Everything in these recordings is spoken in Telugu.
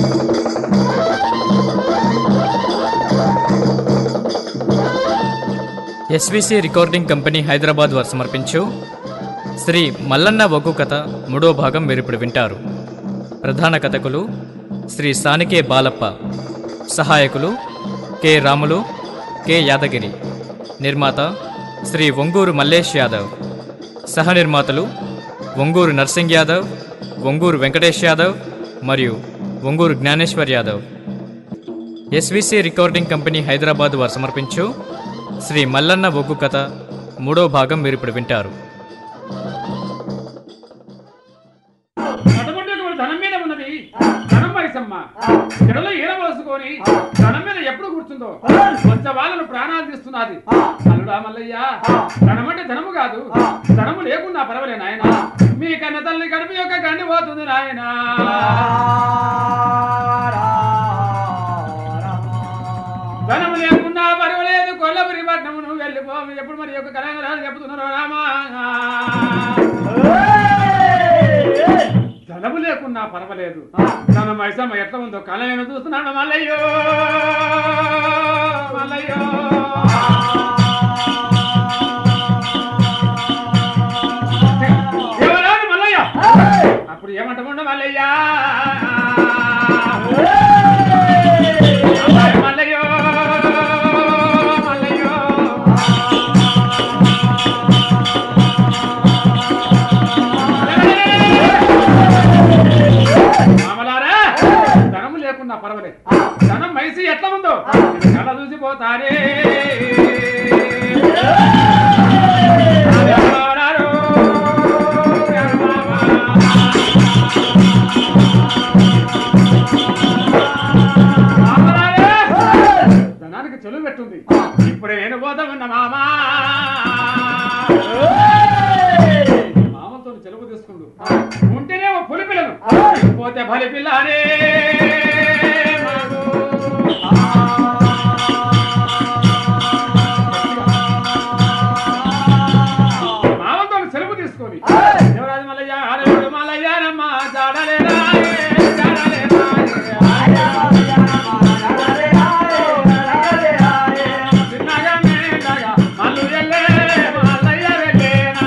ఎస్విసి రికార్డింగ్ కంపెనీ హైదరాబాద్ వారు సమర్పించు శ్రీ మల్లన్న ఒగ్గు కథ మూడో భాగం మీరు ఇప్పుడు వింటారు ప్రధాన కథకులు శ్రీ సానికే బాలప్ప సహాయకులు కె రాములు కె యాదగిరి నిర్మాత శ్రీ ఒంగూరు మల్లేష్ యాదవ్ సహ నిర్మాతలు ఒంగూరు నర్సింగ్ యాదవ్ ఒంగూరు వెంకటేష్ యాదవ్ మరియు Onguru Jnaneshwar Yadav SVC recording company Hyderabad వారు సమర్పించు శ్రీ మల్లన్న ఒగ్గు కథ మూడో భాగం మీరు ఇప్పుడు వింటారు అటువంటి ధనం మీద ఉన్నది ధనం మైసమ్మ చెడలో ఈర పోసుకొని ధనం మీద ఎప్పుడు కూర్చుందో వచ్చే వాళ్ళను ప్రాణాలు తీస్తున్నది అల్లుడా మల్లయ్య ధనం అంటే ధనము కాదు ధనము లేకున్నా పర్వాలే నాయన మీ కన్న తల్లి గడిపి యొక్క గండి పోతుంది నాయన ధనము లేకున్నా పర్వాలేదు కొల్లపురి పట్నమును వెళ్ళిపో ఎప్పుడు మరి యొక్క కలంగరాలు చెబుతున్నారు రామా ధనము లేకున్నా పర్వాలేదు తన మైసమ్మ ఎట్లా ఉందో కళ నేను చూస్తున్నాను మల్లయ్యో మల్లయ్యో ఎవరాడు మల్లయ్య అప్పుడు ఏమంటాముండ మల్లయ్య అబ్బాయి మల్లయ్యో మల్లయ్యో మామలారా ధనము లేకున్నా పర్వాలేదు ధనం మైసి ఎట్లా ఉందో ఇది కళ్ళ చూసిపోతారే ఎవరారు? ఎవరావా? మామలారా, ధనానికి చెలువు పెట్టుంది ఇప్పుడు నేను పోతామన్న మామా మామతో చెలువు తీసుకుండు ఉంటేనేమో పులి పిల్లను పోతే బలి పిల్లనే మామతో సెలవు తీసుకొని దేవరాజు మల్లయ్య ఆడేవుడు మల్లయ్యనమ్మ జాడలేరా చిన్నగా మేడగా మల్లు ఎల్లే మల్లయ్య వెళ్ళేనా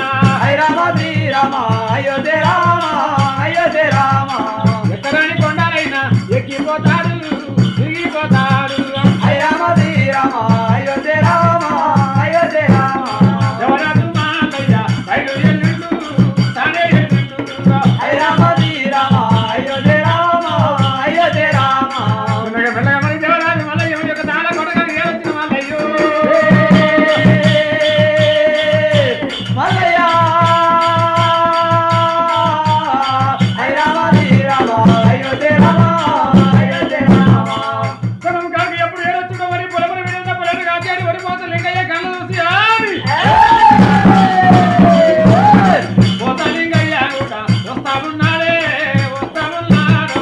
ఎక్కడని కొండలైనా ఎక్కిపోతాడు దిగిపోతాడు ఎవరాజు మాలయ్య బయలు ఎల్లుండు తానే ఎల్లుండు చిన్నగా మెల్లగా మరి దేవరాజు మల్లయ్య యొక్క దాన కొడగా ఏవచ్చిన మల్లయ్యో మల్లయ్య అయోధ్య రామ అయోధ్య రామ మనం కాక ఎప్పుడు ఏడొచ్చుడో వరి పొలములు విడుదల పొలను కాచాడి వరి పోత లింగయ్య కళ్ళు చూసి ఆడి పోత లింగయ్య కూడా వస్తా ఉన్నాడే వస్తా ఉన్నాడు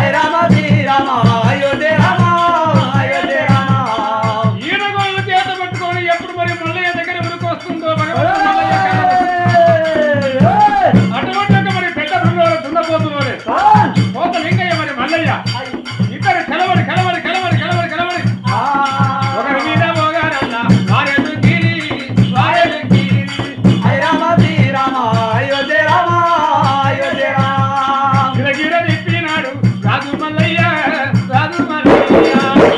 ఈడగోళ్ళు చేత పట్టుకొని ఎప్పుడు మరి మల్లయ్య దగ్గర వరకు వస్తుందో భగవంతుడు మల్లయ్య కళ్ళు. అటువంటి ఒక మరి పెద్ద బృందంలో దున్నపోతున్నాడే పోత లింగయ్య మరి మల్లయ్య ఇద్దరు కలవడి కలవడి కలవడి కలవడి కలవడి ఒకరి మీద పోగారన్న వారెదు గిరి వారెదు గిరి గిరగిర తిప్పినాడు రాజు మల్లయ్య రాజు మల్లయ్య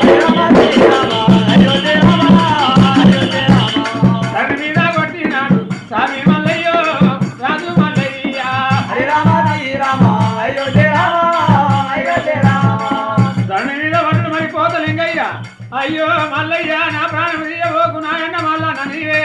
తన మీద కొట్టినాడు స్వామి మల్లయ్య రాజు మల్లయ్య తన మీద పడ్డు మరి కోత లింగయ్య అయ్యో మల్లయ్య నా ప్రాణం తీయబోకు నాయన్న మల్ల ననివే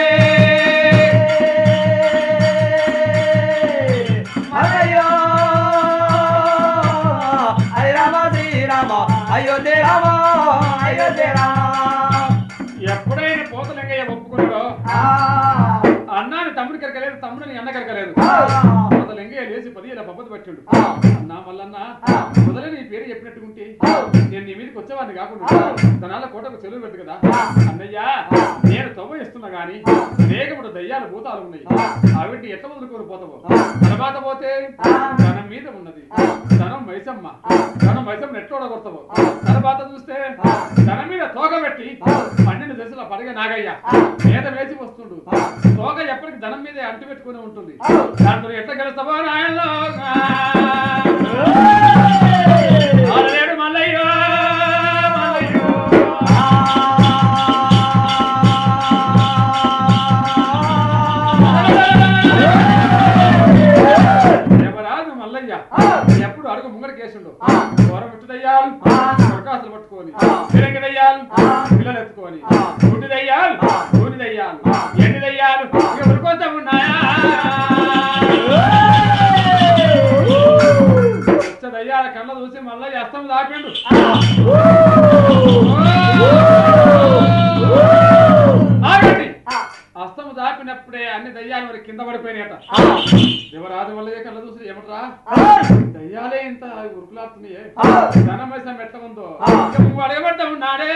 అయోధ్య రామ అయోధ్య రామ ఎప్పుడైనా పోత లింగయ్య ఒప్పుకుంటో అన్నాని తమ్ముడి కరకలేదు తమ్ముడిని అన్న కరకలేదు పోత లింగయ్య లేచి పది ఇలా పబ్బతి పట్టిండు అన్నా మల్లన్న మొదలై నీ పేరు చెప్పినట్టుకుంటే నేను నీ మీదకి వచ్చేవాడిని కాకుండా తనాల కోటకు చెరువు పెట్టు కదా అన్నయ్య నేను తవ్వ ఇస్తున్నా గాని వేగముడు దయ్యాలు భూతాలు ఉన్నాయి అవిటి ఎట్ల వదులుకొని పోతావు తర్వాత పోతే ధనం మీద ఉన్నది ధనం మైసమ్మ ధనం మైసం నెట్లో కొడతావు తర్వాత చూస్తే తన మీద తోక పెట్టి పన్నెండు దశల పడగ నాగయ్య మీద వేసి వస్తుండు తోక ఎప్పటికి ధనం మీదే అంటు పెట్టుకుని ఉంటుంది దాంతో ఎట్లా గెలుస్తావో నాయనలో ఆడలేడు మల్లయ్యో మల్లయ్యో ఎవరాదు మల్లయ్య ఎప్పుడు అడుగు ముంగడ కేసుండు దూరం విట్టుదయ్యాలు ప్రకాశలు పట్టుకొని తిరంగి దయ్యాలు పిల్లలు ఎత్తుకొని గుడ్డి దయ్యాలు నూనె దయ్యాలు ఎండి దయ్యాలు ఎవరి కోసం ఉన్నాయా వచ్చే దయ్యాల కళ్ళ చూసి మల్లయ్య అస్తం దాపిండు ఆగండి అస్తము దాపినప్పుడే అన్ని దయ్యాలు మరి కింద పడిపోయినాయట దేవరాజు వల్లయ్య కళ్ళ చూసి ఏమట్రా దయ్యాలే ఇంత ఉరుకులాడుతున్నాయే ధనం వేసం ఎట్ట ఉందో ఇక నువ్వు అడగబడ్డా ఉన్నాడే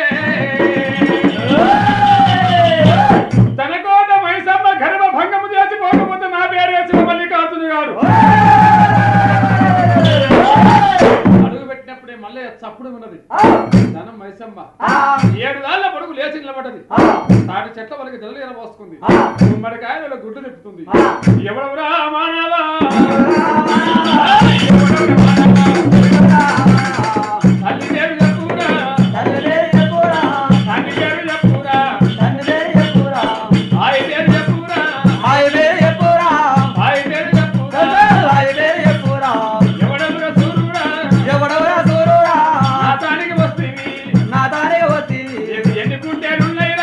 తన కోట మైసమ్మ గర్భ భంగము చేసి పోకపోతే నా పేరు వేసిన మల్లికార్జున గారు అడుగు పెట్టినప్పుడే మళ్ళీ చప్పుడు ఉన్నది ధనం మైసమ్మ ఏడు దాళ్ళ పొడుగు లేచి నిలబడ్డది తాటి చెట్ల వరకు జల్లు పోసుకుంది గుమ్మడికాయల గుడ్డు తిప్పుతుంది ఎవడెవరా మానవా తల్లి పేరు చెప్పురా తండ్రి పేరు చెప్పురా ఆయి పేరు చెప్పురా ఆయి పేరు చెప్పురా ఎవడెవరా సూరురా నా తానికి వస్తుంది ఎన్ని గుండెలున్నాయిరా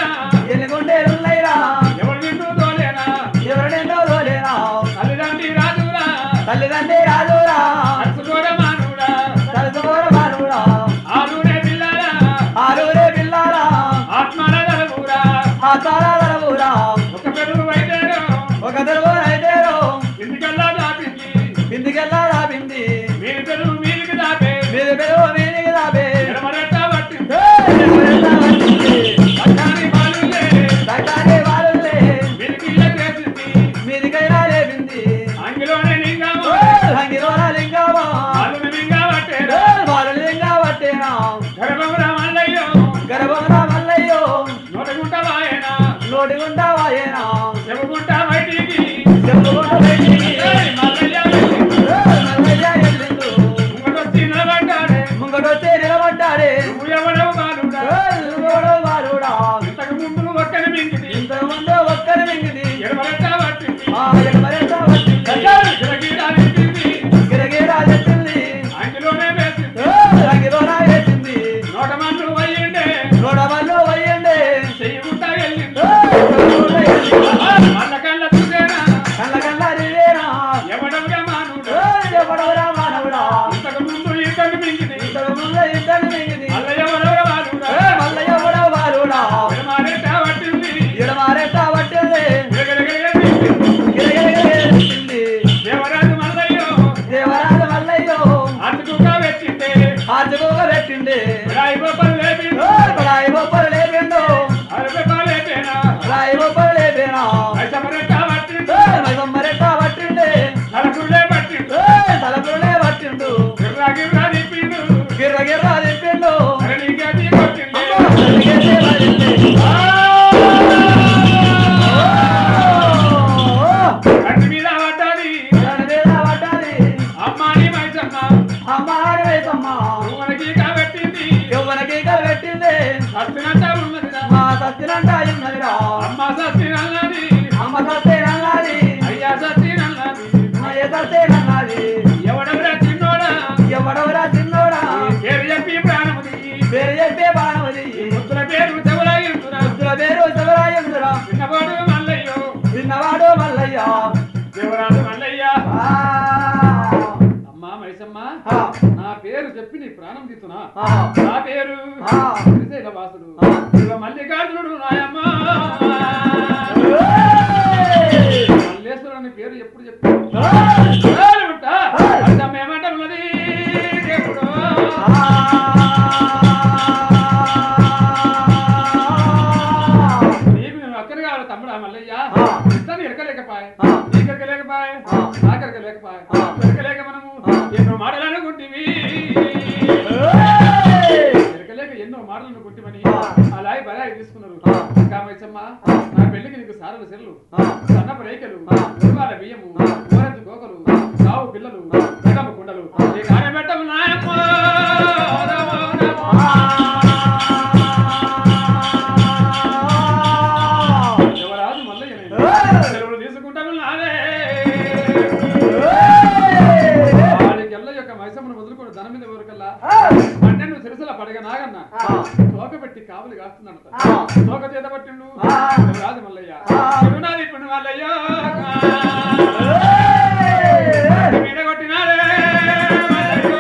ఎవరు నిన్ను తోలేనా తల్లిదండ్రి రాజురా తల్లిదండ్రి రాజురా అరుసుకోర మానురా తలసుకోర మానుడా ఆరునే పిల్లరా ఆరూరే పిల్లారా ఆత్మల దళమురా ఆతారాలవురా ఒక పెరుగు వైద్యరు ఒక తెలుగు అయితేరో ఇంటికల్లా దాపించి బిందికెళ్ళారా బింది మీరు పెరుగు మీరికి దాపే మీరు పెరుగు మీదికి రాబే ఎడమరెట్ట పట్టింది ఎవరెంత వచ్చింది పట్టాని బాలులే దట్టానే వాళ్ళే మీరికి ఇళ్ళ చేసింది మీదికైనా లేపింది అంగిలోనే నింగాము రంగిలోన లింగమా వాళ్ళని నింగా పట్టేరా వాళ్ళు లింగా పట్టేనా గర్భమురా మల్లయ్యో గర్భంగా మల్లయ్యో నోటగుంట వాయనా నోటి గుండా వాయేనా చెవుగుంట బయటికి చెప్పుకుంటూ బయటికి ఏయ్ మల్లయ్య వెళ్ళింది. మల్లయ్య ఎల్లిండు ముంగటొచ్చి నిలబడ్డాడే ముంగటొచ్చే నిలబడ్డాడే నువ్వు ఎవడవు బాలుడా ఎవడో వారుడా ఇంతకు ముందు ఒక్కని మింగిది ఇంతకుముందు ఒక్కరి మింగిది ఎడమరెట్ట పట్టింది ఆ ఎడమరెంత వచ్చింది గిరగిరా నింపింది గిరగిరా చెప్పింది అంగిలోనే వేసింది రంగిలోన వేసింది నోట మందు వయ్యిండే నోడవల్లో వయ్యండి చెయ్యగుంట వెళ్ళింది మల్ల కళ్ళ చూసేనా కళ్ళ కళ్ళ రివేనా ఎవడవుగా మానుడు ఎవడవరా మానవుడా ఇంతకు ముందు ఇతను మింగిది ఇంతకుముందు ఇద్దరు మింగిది మల్ల ఎవడవుగా మానుడా మల్ల ఎవడో వారుడా ఎడమరెట్ట పట్టింది ఎడమారెంత పట్టింది గిరగిరగిరగిర నింపింది. గిరగిరగిర చెప్పింది దేవరాజు మల్లయ్యో దేవరాజు మల్లయ్యో అతుకుగా పెట్టింది ఆర్జుగా పెట్టింది రాయి గోపాలు లేపిండు రాయి బొప్పలు లేపిండు అరవై రూపాయలు అయిపోయినా రాయి బొప్పలు లేపినా పైసమరెట్ట పట్టిండు మైసమ్మరెంత పట్టింది నలుగురులే పట్టిండు తలపులే పట్టిండు గిర్రా గిర్రా నింపిండు గిర్ర గిర్ర చెప్పిండు అరే నీకేది కొట్టిండు తలకేసే పడింది. కంటి మీద పడ్డది దాని మీద పడ్డది. అమ్మాని మైసమ్మ అమ్మ ఆడి మైసమ్మ నువ్వనకి కాబట్టింది యవ్వనకి కలబెట్టింది సత్తినంట ఉన్నదిరా మా సత్తినంట అయిందనిరా అమ్మ సత్తినన్నది అమ్మ సత్తేనన్నది అయ్యా సత్తినన్నది అయ్య సత్తేనన్నది ఎవడెవరా చిన్నోడా ఎవడవరా చిన్నోడా పేరు చెప్పి ప్రాణము దిగి పేరు చెప్పే బాణవది ముద్దుల పేరు చెవులాగించురా ముద్దుల పేరు శివరాయందురా చిన్నవాడు మల్లయ్యో చిన్నవాడు మల్లయ్య దేవరాజు మల్లయ్య ఆ, అమ్మా మైసమ్మ ఆ, నా పేరు చెప్పి నీ ప్రాణం తీస్తున్నా ఆ, నా పేరు ఆ. శ్రీశైల వాసుడు ఆ. శివ మల్లికార్జునుడు నాయమ్మ ఏయ్! మల్లేశ్వరుని పేరు ఎప్పుడు చెప్పి ఉంటా ఏమంటా ఉన్నది దేవుడు నీకు నేను అక్కని కావాలి తమ్ముడా మల్లయ్య ఆ. ఇస్తాను ఎరకలేకపాయే ఆ. నీకు ఎరకలేకపాయే ఆ. నాకు ఎరకలేకపాయే ఆ. ఎరకలేక మనము ఆ. ఎన్నో మాటలు అనుకుంటివి ఏయ్! సిర్లు ఆ. సన్నపు రేఖలు ఆ. గురువాల బియ్యము ఆ. ఓరెంజ్ గోకలు సావు పిల్లలు జగము కుండలు ఈ కార్యబెట్టము నాయమ్మ రమో రమో. యువరాజు మల్లయ్య నేను. సెలవులు తీసుకుంటాము నాదే వాడికెల్ల యొక్క మైసమ్మను వదులుకొని ధనం మీద ఊరికల్లా పన్నెండు సిరసల పడగ నాగన్న తోక పెట్టి కావులు కాస్తున్నాడు తోక చేత పట్టిండు రాజు మల్లయ్య తిరునాది ఇప్పుడు మల్లయ్య మీద కొట్టినాడే మల్లయ్యో.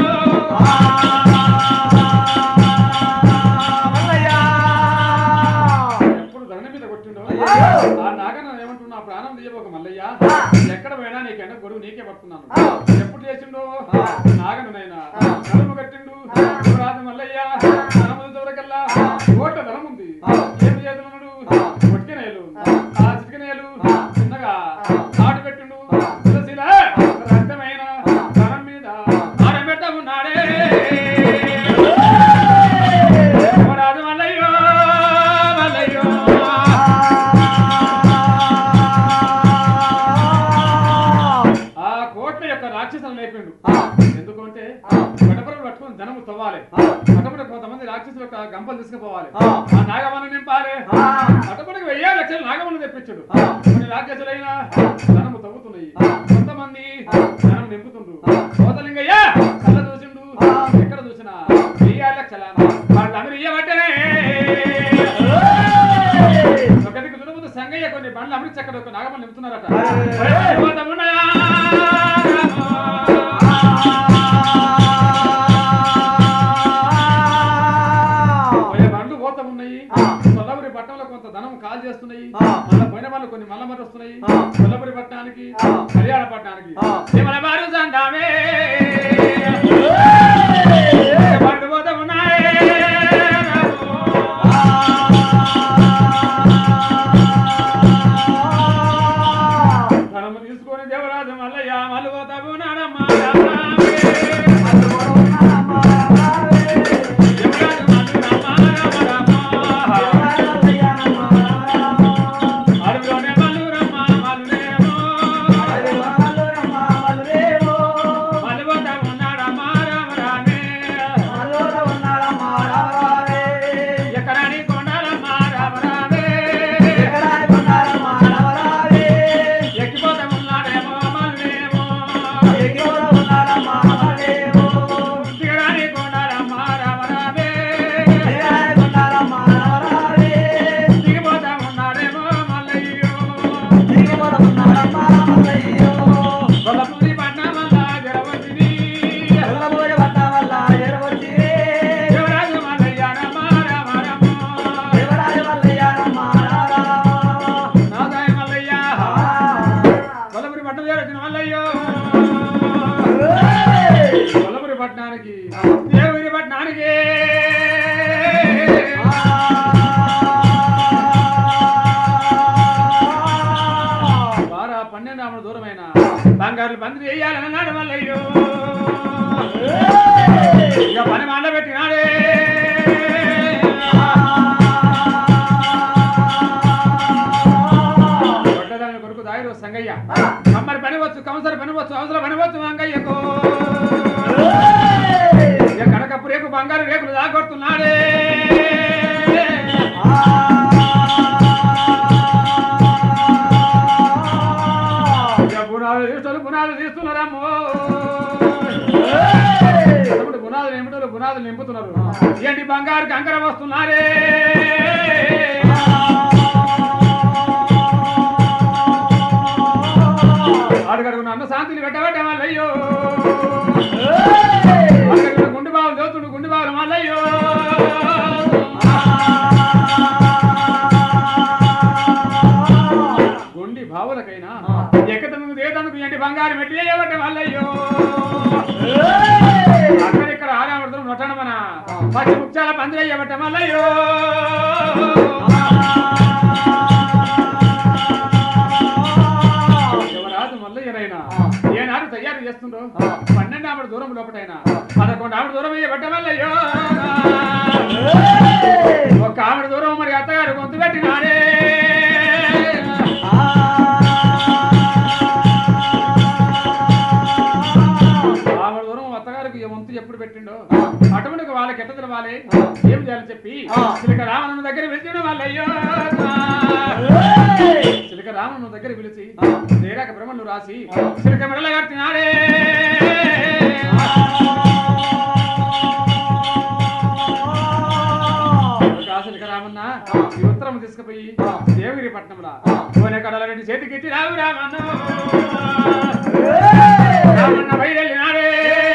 ఎప్పుడు ధనం మీద కొట్టిండో ఆ నాగన్న ఏమంటున్నా ప్రాణం తీయబోక మల్లయ్య ఎక్కడ పోయినా నీకెండ గొడుగు నీకే పడుతున్నాను ఎప్పుడు చేసిండో నాగనునైనా నడుము కట్టిండు రాజు మల్లయ్య ధనము దొరకల్లా కోట్ల ధనం ఉంది ఏం చేతున్నాడు కొట్టినేలు ఆ చిటికనేలు చిన్నగా నాటు పెట్టిండు శిలశిల రక్తమైన ధనం మీద ఆడబెట్ట ఉన్నాడే రాజు మల్లయ్యో మల్లయ్యో ఆ కోట్ల యొక్క రాక్షసులు లేపిండు ఎందుకంటే గడపలు పట్టుకొని ధనము తవ్వాలి అటుపడి కొంతమంది రాక్షసులు యొక్క గంపలు తీసుకుపోవాలి ఆ. ఆ నాగమని నింపాలి అటుపడికి వెయ్యి లక్షలు నాగమని తెప్పించుడు కొన్ని రాక్షసులైన ధనము తవ్వుతున్నాయి కొంతమంది ధనం నింపుతుండ్రు కోతలింగయ్య కళ్ళ చూసిండు ఎక్కడ చూసినా వెయ్యి లక్షల వాళ్ళందరూ ఇయ్యబట్టనే ఒకటికి దురముదు సంగయ్య కొన్ని బండ్లు అమృత్ చక్కడ ఒక నాగమని నింపుతున్నారట పోతమున్నాయా? పోయే బండ్లు పోత ఉన్నాయి కొల్లపురి పట్టణంలో కొంత ధనం కాల్ చేస్తున్నాయి మళ్ళీ పోయిన వాళ్ళు కొన్ని మల్ల మరి వస్తున్నాయి కొల్లపురి పట్టణానికి కళ్యాణ పట్టణానికి ఏమన్నా వారు సందామే బండ్లు పోత ఉన్నాయి ధనము తీసుకొని దేవరాజు మల్లయ్య మల్లు పోతాము నాడమ్మ రామావే. దేవరాజు మల్లు రామ రామ రామ. అడవిలోనే మల్లు రమ్మ మల్లునేమో. మల్లు పోతాము నాడమ్మ రామ రామే. ఎక్కడాని కొండాలమ్మ రామ రామే. ఎక్కిపోతామున్నాడేమో మల్లునేమో. దిగడాని కొండాలమ్మ రామ రామే. దిగిపోతామున్నాడేమో మల్లయ్యో. గొల్లపూరి పట్నమల్లా జరవచ్చిని. దేవరాజు మల్లయ్య రామ రామ రామ. నాదాయ మల్లయ్య. గొల్లపూరి పట్నం చేరొచ్చిన మల్లయ్యో. గొల్లపూరి పట్టణానికి దేవుని పట్టణానికి బారా పన్నెండు ఆమె దూరమైన బంగారు బంది వేయాలన్నాడు మల్లయ్యో ఇక పని మండ పెట్టినాడే కొట్టదాని కొడుకు దాయిరు సంగయ్య కమ్మరి పని వచ్చు కంసరి పని వచ్చు అవసరం పని వచ్చు మంగయ్యకు ఇక కనకప్పు రేకు బంగారు రేకులు దాగొడుతున్నాడే ఇక పునాలు తీస్తున్నారు పునాలు తీస్తున్నారమ్మో తమ్ముడు పునాదులు నింపుతారు పునాదులు నింపుతున్నారు ఏంటి బంగారు కంకర వస్తున్నారే అడుగడుగున అన్న శాంతిని పెట్టబట్టే మల్లయ్యో అడుగడుగున గుండు బావులు దోతుడు గుండు బావులు మల్లయ్యో గుండి బావులకైనా ఎక్కతను దేతనుకు ఏంటి బంగారు మెట్టి వేయబట్టే మల్లయ్యో అక్కడిక్కడ ఆరామడుతున్న నొట్టన మన పచ్చి ముత్యాల పందిరి అయ్యబట్టే మల్లయ్యో యువరాజు మల్లయ్యనైనా ఏనాడు తయారు చేస్తుండో పన్నెండు ఆవిడ దూరం లోపటైనా పదకొండు ఆవిడ దూరం అయ్యబట్టే మల్లయ్యో ఒక ఆవిడ దూరం మరి అత్తగారు గొంతు పెట్టినాడే ఆ కడాలకు ఏ వంతు ఎప్పుడు పెట్టిండో ఆ. అటువంటి వాళ్ళకి ఎట్ట తెలవాలి ఆ. ఏం చేయాలని చెప్పి ఆ. చిలక రామన్న దగ్గర పిలిచిన వాళ్ళయ్యో ఏయ్! చిలక రామన్న దగ్గర పిలిచి ఆ. నేరాక బ్రహ్మను రాసి ఆ. చిలక మెడల కట్టినాడే ఒక చిలక రామన్న ఆ. ఈ ఉత్తరం తీసుకుపోయి ఆ. దేవగిరి పట్నంలో ఆ. కోనె కడల రెడ్డి చేతికిచ్చి రావు రామన్న ఏయ్! రామన్న బయలునాడే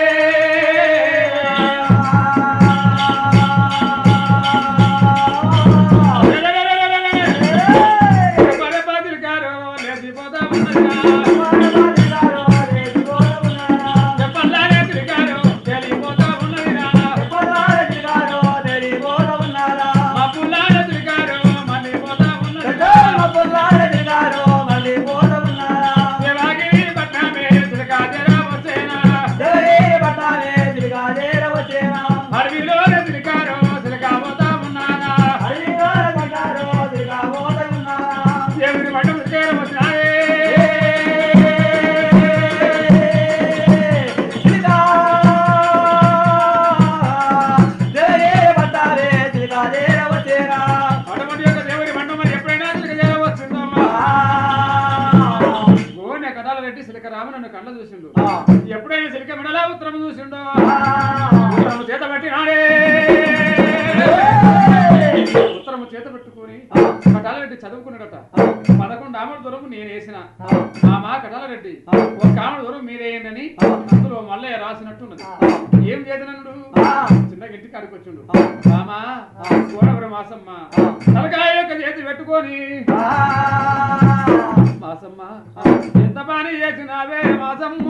పరపతికారు లేచిపోతా ఉన్నదిరా. చెప్పల్లానే తిరిగారు, తేలిపోతా ఉన్నదిరా. మా పుల్లానే తిరిగారు, మళ్ళీపోతా ఉన్నదిరా. దేవాగిరి పట్నమే తిరగాదేరా వచ్చేనా. అడవిలోనే తిరిగారు, తిరగబోతా ఉన్నారా. దేవుని మఠం తిరిగారు వచ్చినాయే. అటువంటి యొక్క దేవుని మఠం మరి ఎప్పుడైనా తిరగజేర వచ్చిందమ్మా. గోనె కథలు పెట్టి సిలిక రామ నన్ను కళ్ళ చూసిండు ఎప్పుడైనా సిలిక మెడలా ఉత్తరం చూసిండో ఉత్తరము చేత పెట్టినాడే ఉత్తరము చేత పెట్టుకొని కటాలరెడ్డి చదువుకున్నాడట పదకొండు ఆమెల దూరం నేను వేసిన ఆ మా కటాలరెడ్డి ఒక ఆమె దూరం మీరేయండి అందులో మల్లయ్య రాసినట్టున్నది ఏం చేతనడు చిన్న ఇంటి కాడికి వచ్చిండు మామా కోడవర మాసమ్మ తలకాయ యొక్క చేతి పెట్టుకొని మాసమ్మ ఎంత పని చేసినావే మాసమ్మ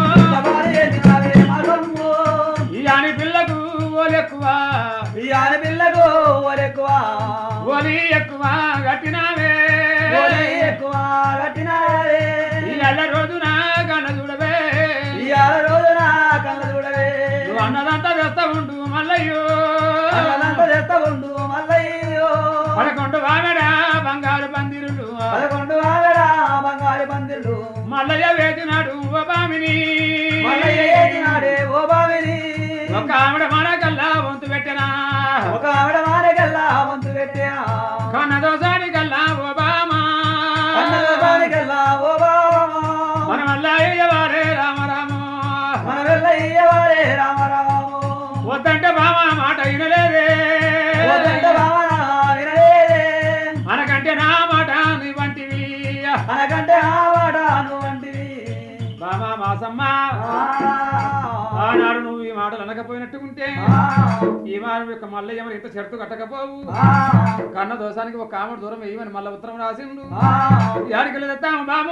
ఈ ఆని పిల్లకు ఓలెక్కువ పిల్లకు ఓలెక్కువ ఓలి ఎక్కువ కట్టినావే ఓలే ఎక్కువ కట్టినారే ఈ అల్ల రోజున కళ్ళ చూడవే ఇవాళ రోజున కళ్ళ చూడవే నువ్వు అన్నదంతా తెస్తా ఉండు మల్లయ్యో అన్నదంతా తెస్తా ఉండు మల్లయ్యో పదకొండు వాగడా బంగారు పందిరులు పదకొండు ఆగడా బంగారు పందిళ్ళు మల్లయ్య వేసినాడు ఓ బామిని మల్లయ్య ఏచినాడే ఓ బావిని ఒక ఆవిడ మన కల్లా వంతు పెట్టనా ఒక ఆవిడ మారగల్లా వంతు పెట్టా కన్న దోసాని కల్లా ఓ బామా కన్నదానికల్లా ఓ బావా మన మల్లయ్య వారే రామరాము మన వెళ్ళయ్యవారే రామరాము వద్దంటే బామా మాట వినలేదే ఓదండ భావన వినలేదే మనకంటే నా మాట నీ వంటివి అనకంటే ఆవాడ నువ్వంటివి బామా మాసమ్మ ఆనాడు నువ్వు ఈ మాటలు అనకపోయినట్టుకుంటే ఈ వారం యొక్క మల్లయ్య మరి ఇంత షరతు కట్టకపోవు కన్న దోషానికి ఒక ఆమె దూరం వేయమని మళ్ళీ ఉత్తరం రాసిండు యాడికి తెస్తాము బాము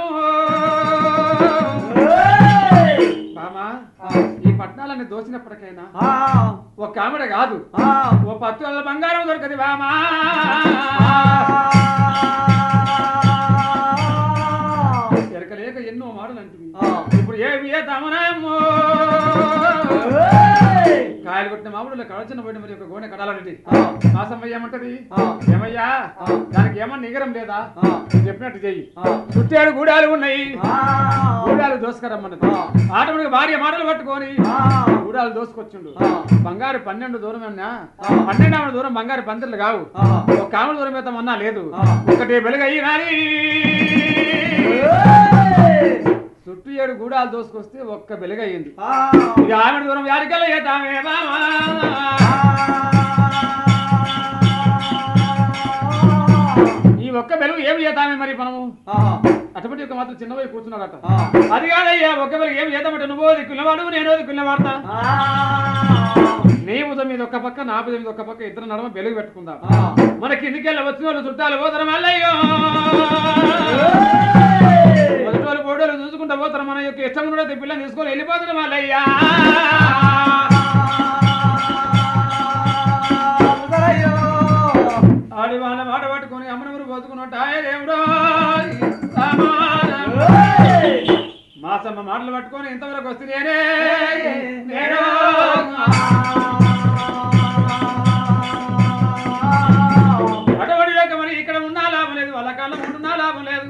బామా ఈ పట్నాలన్నీ దోచినప్పటికైనా ఒక ఆమెడ కాదు ఓ పత్తు వల్ల బంగారం దొరకది బామా ఎరకలేక ఎన్నో మాటలు అంటుంది ఇప్పుడు ఏమి ఏ తమనమ్మో కాయలు కొట్టిన మామిడిలో కడచిన పోయిన మరి ఒక గోనె కడాలండి మాసమ్మ ఏమంటది ఏమయ్యా దానికి ఏమన్నా నిగరం లేదా నువ్వు చెప్పినట్టు చెయ్యి చుట్టాడు గూడాలు ఉన్నాయి గూడాలు దోసుకరమ్మన్నది ఆటోమేటిక్ భార్య మాటలు పట్టుకొని గూడాలు దోసుకొచ్చిండు బంగారు పన్నెండు దూరం అన్నా పన్నెండు ఆమె దూరం బంగారు పందిర్లు కావు ఒక ఆమె దూరం అయితే అన్నా లేదు ఒకటి వెలుగయ్యి నాని చుట్టూ ఏడు గూడాలు దోసుకొస్తే ఒక్క వెలుగయ్యింది ఇక ఆమె దూరం యాడికెళ్ళ ఏతామే బామా ఈ ఒక్క వెలుగు ఏమి చేద్దామే మరి మనము అటువంటి ఒక మాత్రం చిన్న పోయి కూర్చున్నాడట అది కాదయ్యా ఒక్క వెలుగు ఏమి చేద్దామంటే నువ్వు దిక్కున్నవాడు నేను దిక్కున్నవాడతా నీ ఉదయం మీద ఒక్క పక్క నా ఉదయం మీద ఒక్క పక్క ఇద్దరు నడమ వెలుగు పెట్టుకుందాం మన కిందికెళ్ళ వచ్చిన వాళ్ళు చుట్టాలు పోతారు మల్లయ్యో మొదటి వాళ్ళు ఫోటోలు చూసుకుంటా పోతారు మన యొక్క ఇష్టం కూడా పిల్లని తీసుకొని వెళ్ళిపోతారు మల్లయ్యా ఆడి వాళ్ళ మాట పట్టుకొని అమ్మనూరు పోతుకున్నట్టు ఆయన దేవుడో మాసమ్మ మాటలు పట్టుకొని ఇంతవరకు వస్తే నేనే నేను అటువంటి యొక్క మరి ఇక్కడ ఉన్నా లాభం లేదు వాళ్ళ కాలం ఉంటున్నా లాభం లేదు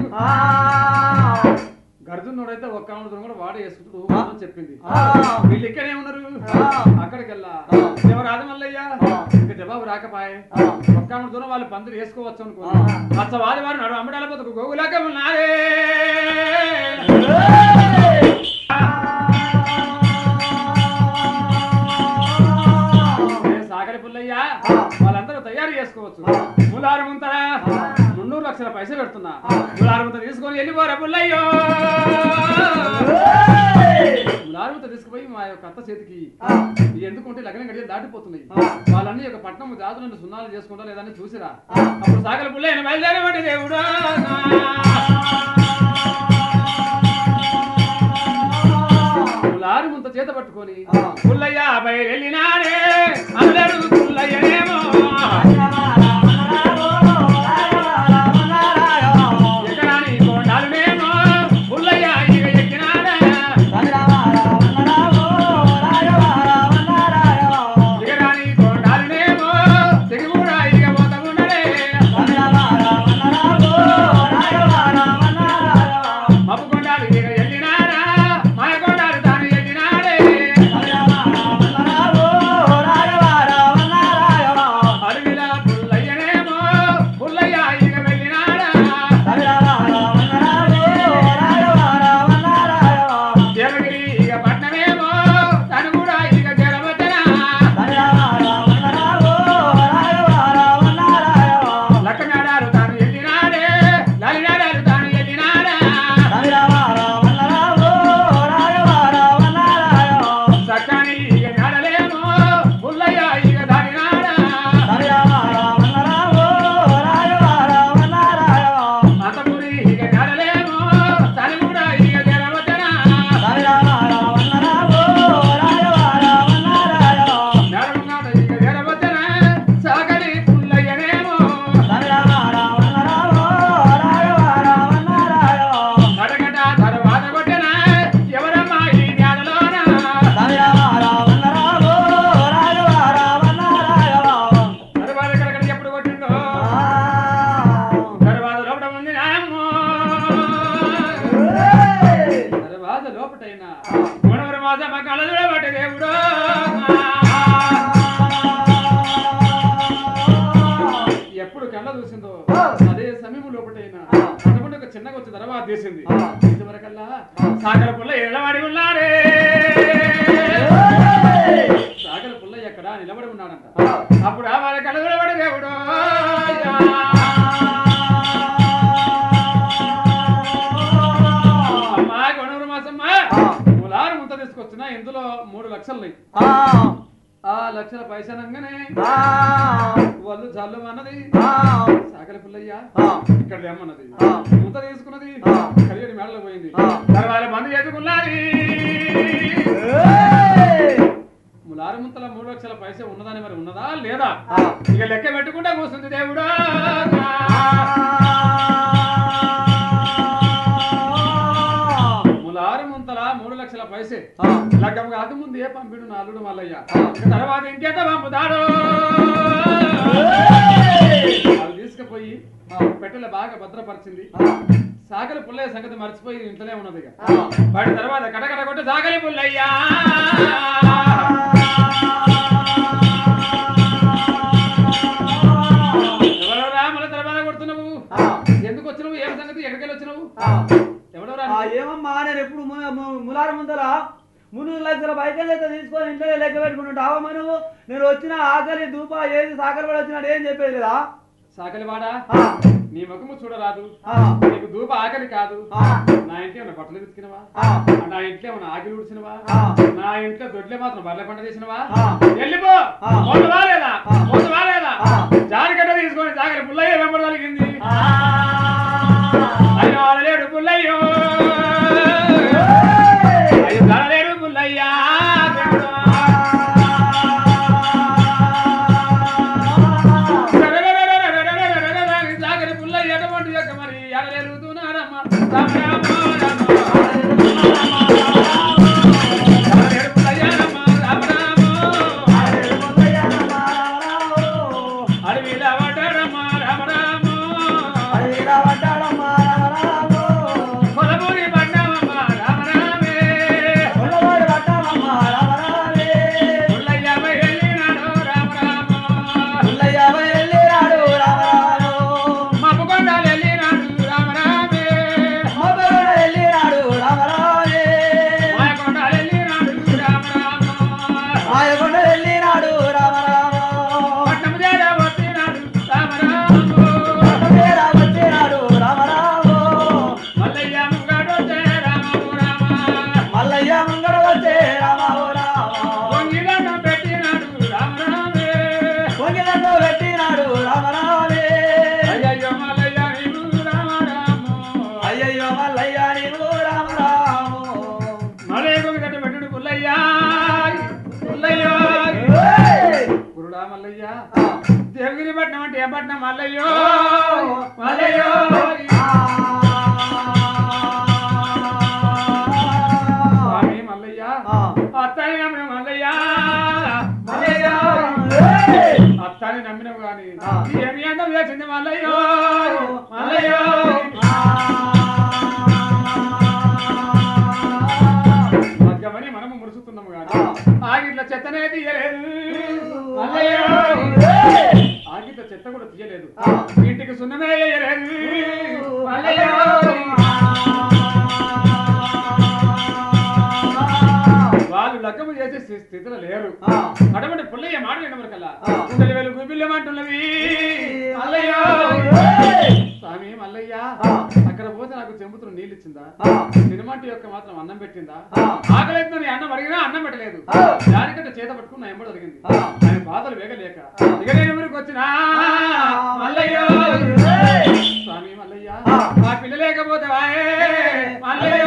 గర్జునుడైతే ఒక్క ఆమె కూడా వాడు వేసుకుంటూ అని చెప్పింది వీళ్ళు ఇక్కడే ఉన్నారు అక్కడికి వెళ్ళా ఆ. ఎవరాదు మల్లయ్య ఆ. ఇంకా జవాబు రాకపాయే ఆ. ఒక్క ఆమె దూరం వాళ్ళు పందులు వేసుకోవచ్చు అనుకో ఆ. అచ్చవాది వారు నడు అమ్మడాల బతుకు గోగులాకమున్నారే సాగరి పుల్లయ్య వాళ్ళందరూ తయారు చేసుకోవచ్చు ములారు ముంతరా మున్నూరు లక్షల పైసలు పెడుతున్నా ములారు ముంత తీసుకొని వెళ్ళిపోరా పుల్లయ్యో ములారు ముంత తీసుకుపోయి మా యొక్క అత్త చేతికి ఈ ఎందుకుంటే లగ్నం గడియలు దాటిపోతున్నాయి వాళ్ళన్ని యొక్క పట్నం జాతులను సున్నాలు చేసుకుంటా లేదని చూసిరా అప్పుడు సాగల పుల్లయ్య బయలుదేరమంటే దేవుడా ములారు ముంత చేత పట్టుకొని పుల్లయ్య బయలునాడే అందరూ పుల్లయ్యనేమో ఎకరాని కొండాలనేమో పుల్లయ్య ఇక ఎక్కినాడా ఎకరాని కొండాలనేమో దిగుబడా ఇక పోతగున్నడే మబ్బు కొండాలు ఇక ఎల్లినాడా మాయ కొండాలు తాను ఎల్లినాడే అడవిల పుల్లయ్యనేమో పుల్లయ్య ఇక వెళ్ళినాడా దేవగిరి ఇక పట్నమేమో తను కూడా ఇక జరవద్దనా లక్కనాడారు తాను ఎల్లినాడే లలినాడారు తాను ఎల్లినాడా సక్కని ఇక నాడలేమో పుల్లయ్య ఇక దాడినాడా అంతపురి ఇక నాడలేమో తను కూడా ఇక జరవద్దనా నడుమునాట ఇక జరవద్దనా సాగలి పుల్లయ్యనేమో నడగట తర్వాత కొట్టనా ఎవరమ్మా ఈ నేలలోనా తర్వాత కడగడ ఎప్పుడు కొట్టిందో తర్వాత లోపల ఉంది నాయమ్మో తర్వాత లోపటైనా గుణవరి మాస మా కళ్ళ పట్టే దేవుడు ఎప్పుడు కళ్ళ చూసిందో అదే సమయం లోపటైనా కట్టకుండా ఒక చిన్నగా వచ్చి తర్వాత తీసింది ఇంతవరకల్లా సాగర పుల్ల ఎడవాడి ఉన్నారే సాగర పుల్ల ఎక్కడ నిలబడి ఉన్నాడంట అప్పుడు ఆ వాళ్ళ కళ్ళ నిలబడి దేవుడు అమ్మా గొడవరు మాసమ్మ ములారు ముంత తీసుకొచ్చిన ఇందులో మూడు లక్షలు ఆ లక్షల పైసనంగానే వాళ్ళు జల్లు అన్నది సాగల పుల్లయ్య ఇక్కడ లేమన్నది ముంత తీసుకున్నది కలియడి మేడలో పోయింది తర్వాత మంది చేసుకున్నది ములారు ముంతల మూడు లక్షల పైసే ఉన్నదని మరి ఉన్నదా లేదా ఇక లెక్క పెట్టుకుంటా కూర్చుంది దేవుడా ములారు ముంతల మూడు లక్షల పైసే లగ్గం కాక ముందు ఏ పంపిడు నాలుగు మల్లయ్య ఇక తర్వాత ఇంకెంత పంపుతాడు అది తీసుకుపోయి పెట్టెల బాగా భద్రపరిచింది సాగలి పుల్లయ్య సంగతి మర్చిపోయి ఇంట్లోనే ఉన్నది ఇక వాడి తర్వాత కటకట కొట్టి సాగలి పుల్లయ్యా ఎవరో రాముల తర్వాత కొడుతున్నావు ఎందుకు వచ్చినావు ఏం సంగతి ఎక్కడికి వచ్చినావు ఎవడో రా ఏమమ్మా నేను ఎప్పుడు ము- ము- ములార ముందర మున్నూరు లక్షల బైకల్ అయితే తీసుకొని ఇంట్లో లెక్క పెట్టుకుంటుంటావా నువ్వు నేను వచ్చిన ఆకలి దూప ఏది సాకలి పడి వచ్చినాడు ఏం చెప్పేది లేదా సాకలి వాడా ఆ, నీ ముఖము చూడరాదు ఆ, నీకు దూప ఆకలి కాదు ఆ, నా ఇంట్లో ఏమైనా బట్టలు తెచ్చినవా ఆ, నా ఇంట్లో ఏమైనా ఆకిలి ఉడిచినవా ఆ. నా ఇంట్లో దొడ్లే మాత్రం బర్రె పంట చేసినవా ఆ. వెళ్ళిపో ఆ. మోసవా లేదా ఆ. మోసవా లేదా ఆ. జారిగడ్డ తీసుకొని సాగలి పుల్లయ్య వెంబడగలిగింది ఆ. అయ్యో అనలేడు పుల్లయ్యో అయ్యో అనలేడు పుల్లయ్యా దేవుడా. సాగరి పుల్లయ్య ఎటువంటి యొక్క మరి ఎడలేరుగుతున్నారమ్మా రామ రామ రామ. అనలేడు పుల్లయ్య రామ రామ రామ. అడవిలో పడ్డాడమ్మా రామ రామ కొండ వెళ్ళినాడు రామ రామ పట్నం చేర వచ్చినాడు రామరాము పేర వచ్చినాడు రామ రామ మల్లయ్య ముంగాడు వచ్చే రామము రామ మల్లయ్య ముంగడ వచ్చే రామ ఓ రామ పొంగిలను పెట్టినాడు రామరామే పొంగిలతో పెట్టినాడు రామ రామే అయ్యయ్యో మల్లయ్య నీవు రామరాము అయ్యయ్యో మల్లయ్య నీవు రామ రామ మలయ్య గట్ట పెట్టుడు పుల్లయ్య పుల్లయ్య గురుడా మల్లయ్య దేవగిరి పట్నం అంటే ఏ పట్నం మల్లయ్యో మల్లయ్యో స్వామి మల్లయ్య అత్తాని నమ్మిన మల్లయ్య అత్తాని నమ్మినవు గాని ఏమి అందం చేసింది మల్లయ్యో మల్లయ్యో మగ్గమని మనము మురుసుతున్నాము గాని ఆగిట్ల చెత్తనే తీయలేదు మల్లయ్యో ఆగిట్ల చెత్త కూడా తీయలేదు ఇంటికి సున్నమే వేయలేదు మల్లయ్యో వాళ్ళు లగ్గము చేసే స్థి- స్థితిలో లేరు అటువంటి పుల్లయ్య మాట వినమరకల్లా కుండలి వేలు గుబిల్లమంటున్నవి మల్లయ్య స్వామి మల్లయ్య అక్కడ పోతే నాకు చెంబుతున్న నీళ్ళు ఇచ్చిందా సినిమాటి యొక్క మాత్రం అన్నం పెట్టిందా ఆకలితో నీ అన్నం అడిగినా అన్నం పెట్టలేదు దానికంటే చేత పట్టుకుని నా ఎంబడి జరిగింది ఆయన బాధలు వేగలేక ఇక నేను ఎవరికి వచ్చినా మల్లయ్య స్వామి మల్లయ్య ఆ పిల్ల లేకపోతే వాయే మల్లయ్య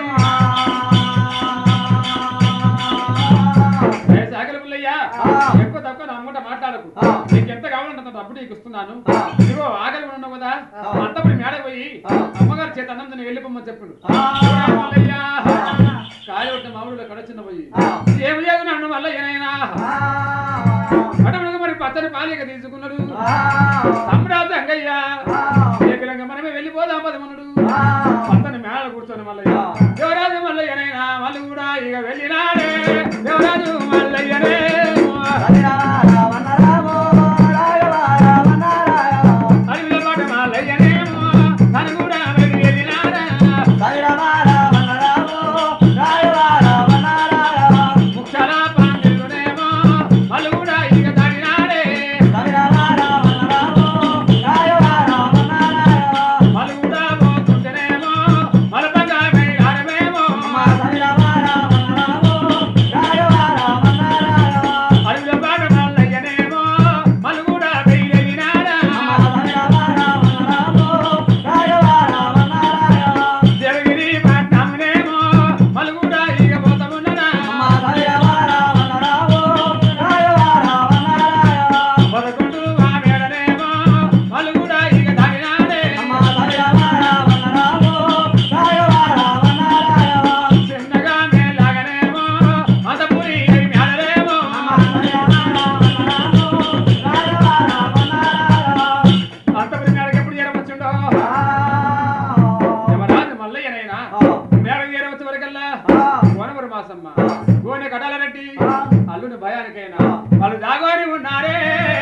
ఏ సాగల పుల్లయ్యా ఎక్కువ తక్కువ నా అమ్మట మాట్లాడకు నీకు ఎంత కావాలంటే అంత డబ్బు నీకు ఇస్తున్నాను ఇదిగో ఆకలి ఉన్నావు కదా అంతప్పుడు మేడ పోయి అమ్మగారి చేత అన్నం తిని వెళ్ళిపోమని చెప్పుడు మల్లయ్యా కాలి ఉంటే మామూలుగా కడచిన్న పోయి ఏమి లేదు నన్ను మల్లయ్యనైనా అటువంటి మరి పచ్చని పాలిక తీసుకున్నాడు తమ్ముడాదు అంగయ్య ఏకలంగా మనమే వెళ్ళిపోదాం పదమనుడు పచ్చని మేడ కూర్చొని మల్లయ్య దేవరాజు మల్లయ్యనైనా వాళ్ళు కూడా ఇక వెళ్ళినాడే దేవరాజు మల్లయ్యనే అడవిలో పాట మల్లయ్యనేమో తను కూడా వెళ్ళి వెళ్ళినాడా ముక్షల పాండితుడేమో వాళ్ళు కూడా ఇక తడినాడే వాళ్ళు కూడా పోతుంటేనేమో మలపగా వెళ్ళాడమేమో అడవిలో పాట మల్లయ్యనేమో వాళ్ళు కూడా వెళ్ళి వెళ్ళినాడా దేవగిరి పట్నంనేమో వాళ్ళు కూడా ఇక పోతామున్నదా పదకొండు ఆ మేడనేమో వాళ్ళు కూడా ఇక తగినాడే చిన్నగా మేలాగనేమో అంతపురి మేడలేమో అంతపురి మేడకి ఎప్పుడు చేరవచ్చుండో యమరాజు మల్లయ్యనైనా మేడకి చేరవచ్చు వరకల్లా కోనమరు మాసమ్మ గోనె కటాల రెడ్డి అల్లుని భయానికైనా వాళ్ళు దాగోని ఉన్నారే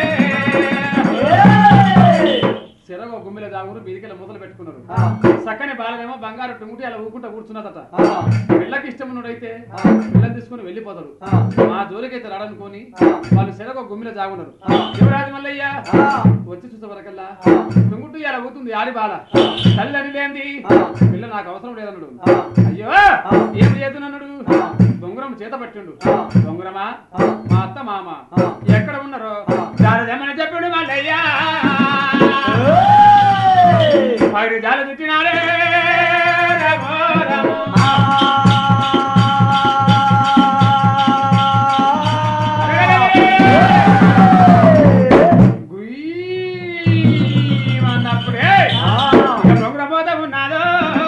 చెరగో గుమ్మిల దాగురు బీదికెళ్ళ మొదలు పెట్టుకున్నారు చక్కని బాలనేమో బంగారు టుంగుటి అలా ఊకుంటా కూర్చున్నదట పిల్లకి ఇష్టం ఉన్నోడైతే పిల్లని తీసుకుని వెళ్ళిపోతాడు మా జోలికైతే రాడనుకొని వాళ్ళు చెరగో గుమ్మిల జాగున్నారు యువరాజు మల్లయ్య వచ్చి చూసే వరకల్లా టుంగుట్టు ఇలా ఊతుంది ఆడి బాల తల్లి అని లేంది పిల్ల నాకు అవసరం లేదన్నాడు అయ్యో ఏం చేతున్నన్నాడు దొంగరం చేత పట్టిండు దొంగరమా మా అత్త మామ ఎక్కడ ఉన్నారో జాడదేమని చెప్పాడు మల్లయ్యా పైరు జాల చుట్టినాడే రమో రమో. గుయ్యమన్నప్పుడే ఇక దొంగరపోత ఉన్నాదో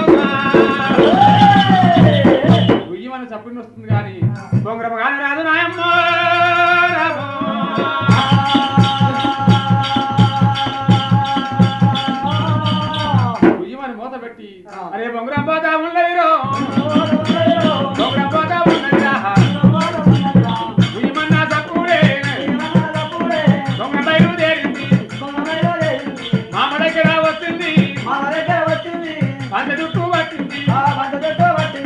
గుయ్యమని చప్పుడు వస్తుంది కానీ దొంగరమ కానీ రాదు నాయమ్మ రమో. గుయ్యమని మూత పెట్టి అరే బొంగరం పోతా ఉండదు బొంగరం పోతా ఉన్నదిరా గుయ్యమన్నా తప్పుడే దొంగ బయలుదేరింది మామ దగ్గర వస్తుంది పంట చుట్టూ పట్టింది